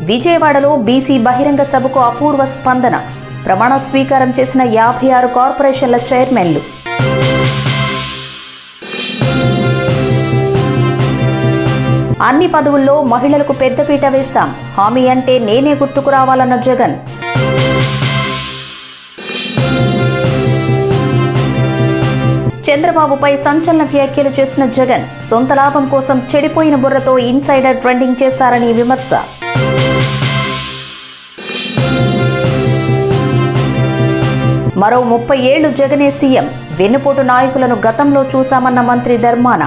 విజయవాడలో బీసీ బహిరంగ సభకు అపూర్వ స్పందన ప్రమాణ స్వీకారం చేసిన యాభై ఆరు కార్పొరేషన్ల చైర్మన్లు అన్ని పదవుల్లో మహిళలకు పెద్దపీట వేశాం హామీ అంటే నేనే గుర్తుకు రావాలన్న జగన్ చంద్రబాబుపై సంచలన వ్యాఖ్యలు చేసిన జగన్ సొంత లాభం కోసం చెడిపోయిన బుర్రతో ఇన్సైడర్ ట్రెండింగ్ చేశారని విమర్శ మరో ముప్పై ఏళ్లు జగనే సీఎం వెన్నుపోటు నాయకులను గతంలో చూశామన్న మంత్రి ధర్మాన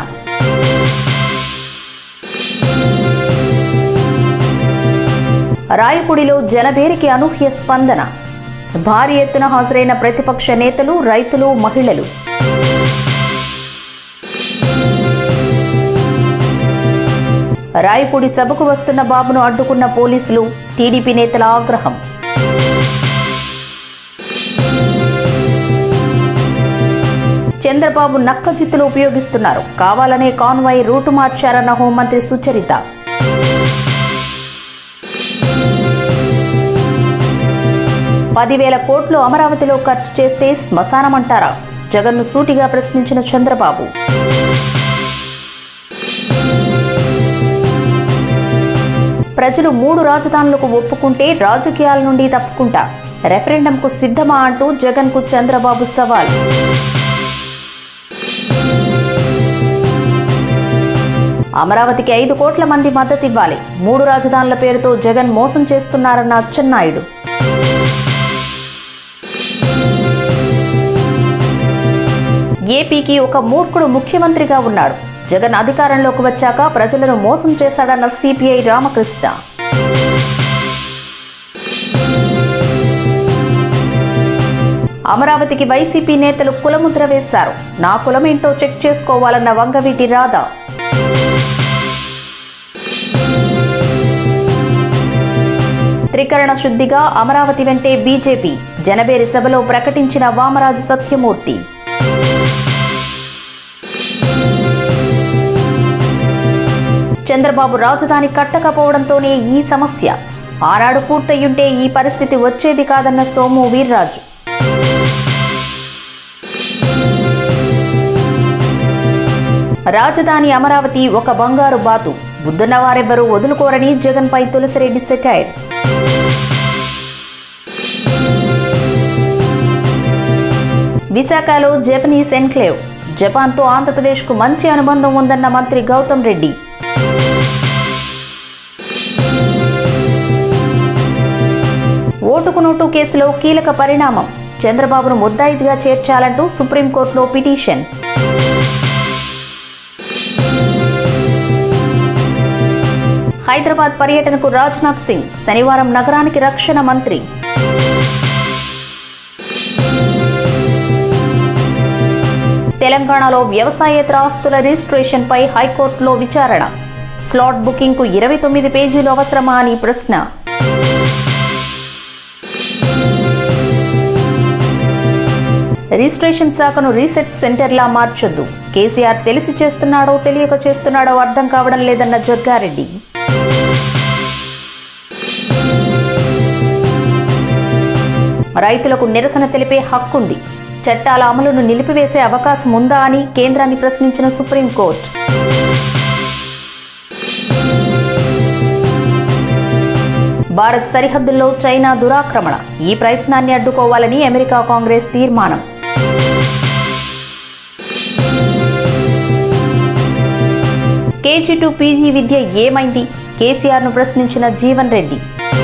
రాయపూడిలో జనభేరికి అనూహ్య స్పందన భారీ ఎత్తున హాజరైన ప్రతిపక్ష నేతలు రైతులు మహిళలు రాయపూడి సభకు వస్తున్న బాబును అడ్డుకున్న పోలీసులు టీడీపీ నేతల ఆగ్రహం చంద్రబాబు నక్కజిత్తులు ఉపయోగిస్తున్నారు కావాలనే కాన్వాయ్ రూటు మార్చారన్న హోంమంత్రి సుచరిత పదివేల కోట్లు అమరావతిలో ఖర్చు చేస్తే శ్మశానమంటారా జగన్ను సూటిగా ప్రశ్నించిన చంద్రబాబు ప్రజలు మూడు రాజధానులకు ఒప్పుకుంటే రాజకీయాల నుండి తప్పుకుంటా రెఫరెండంకు సిద్ధమా అంటూ జగన్కు చంద్రబాబు సవాల్ అమరావతికి ఐదు కోట్ల మంది మద్దతు ఇవ్వాలి మూడు రాజధానుల పేరుతో జగన్ మోసం చేస్తున్నారన్న అచ్చెన్నాయుడు ఏపీకి ఒక మూర్ఖుడు ముఖ్యమంత్రిగా ఉన్నాడు జగన్ అధికారంలోకి వచ్చాక ప్రజలను మోసం చేశాడన్న సిపిఐ రామకృష్ణ అమరావతికి వైసీపీ నేతలు కులముద్ర వేశారు నా కులమేంటో చెక్ చేసుకోవాలన్న వంగవీటి రాధా త్రికరణ శుద్ధిగా అమరావతి వెంటే బీజేపీ జనబేరి సభలో ప్రకటించిన వామరాజు సత్యమూర్తి చంద్రబాబు రాజధాని కట్టకపోవడంతోనే ఈ సమస్య ఆనాడు పూర్తయ్యుంటే ఈ పరిస్థితి వచ్చేది కాదన్న సోము వీర్రాజు రాజధాని అమరావతి ఒక బంగారు బాతు బుద్ధున్న వారెవ్వరూ వదులుకోరని జగన్పై తులసిరెడ్డి సెటైర్ విశాఖలో జపనీస్ ఎన్క్లేవ్ జపాన్తో ఆంధ్రప్రదేశ్కు మంచి అనుబంధం ఉందన్న మంత్రి గౌతమ్ రెడ్డి ఓటుకు నోటు కేసులో కీలక పరిణామం చంద్రబాబును ముద్దాయిదిగా చేర్చాలంటూ సుప్రీంకోర్టులో పిటిషన్ హైదరాబాద్ పర్యటనకు రాజ్నాథ్ సింగ్ శనివారం నగరానికి రక్షణ మంత్రి తెలంగాణలో వ్యవసాయేతర ఆస్తుల రిజిస్ట్రేషన్పై హైకోర్టులో విచారణ స్లాట్ బుకింగ్కు ఇరవై తొమ్మిది పేజీలు అవసరమా అని ప్రశ్న రిజిస్ట్రేషన్ శాఖను రీసెర్చ్ సెంటర్లా మార్చొద్దు కేసీఆర్ తెలిసి చేస్తున్నాడో తెలియక చేస్తున్నాడో అర్థం కావడం లేదన్న జగ్గారెడ్డి రైతులకు నిరసన తెలిపే హక్కుంది చట్టాల అమలును నిలిపివేసే అవకాశం ఉందా అని కేంద్రాన్ని ప్రశ్నించిన సుప్రీంకోర్టు భారత్ సరిహద్దుల్లో చైనా దురాక్రమణ ఈ ప్రయత్నాన్ని అడ్డుకోవాలని అమెరికా కాంగ్రెస్ తీర్మానం కేజీ టు పీజీ విద్య ఏమైంది కేసీఆర్ను ప్రశ్నించిన జీవన్ రెడ్డి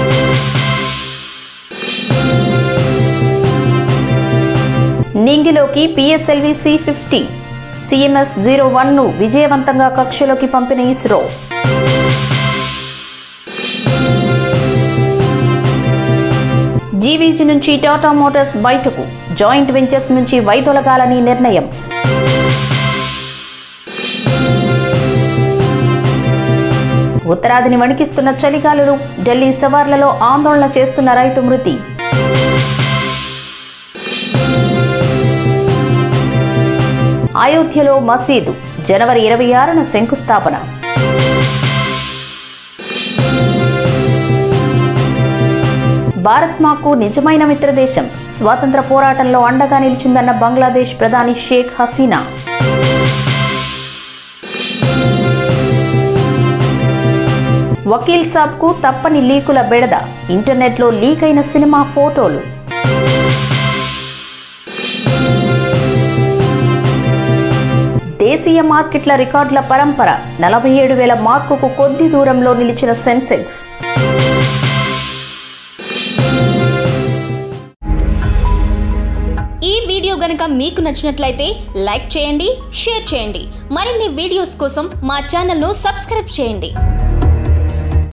నింగిలోకి PSLV C fifty CMS zero వన్ను విజయవంతంగా కక్షలోకి పంపిన ఇస్రో జీవీజీ నుంచి టాటా మోటార్స్ బయటకు జాయింట్ వెంచర్స్ నుంచి వైదొలగాలని నిర్ణయం ఉత్తరాదిని వణికిస్తున్న చలిగాలులు ఢిల్లీ సవార్లలో ఆందోళన చేస్తున్న రైతు మృతి అయోధ్యలో మసీదు జనవరి ఇరవై ఆరున శంకుస్థాపన భారత్ మాకు నిజమైన మిత్రదేశం స్వాతంత్ర పోరాటంలో అండగా నిలిచిందన్న బంగ్లాదేశ్ ప్రధాని షేక్ హసీనా వకీల్ సాబ్కు తప్పని లీకుల బెడద ఇంటర్నెట్లో లీక్ అయిన సినిమా ఫోటోలు దేశీయ మార్కెట్ల రికార్డుల పరంపర నలభై ఏడు వేల మార్కుకు కొద్ది దూరంలో నిలిచిన సెన్సెక్స్ ఈ వీడియో గనుక మీకు నచ్చినట్లయితే లైక్ చేయండి షేర్ చేయండి మరిన్ని వీడియోస్ కోసం మా ఛానల్ను సబ్స్క్రైబ్ చేయండి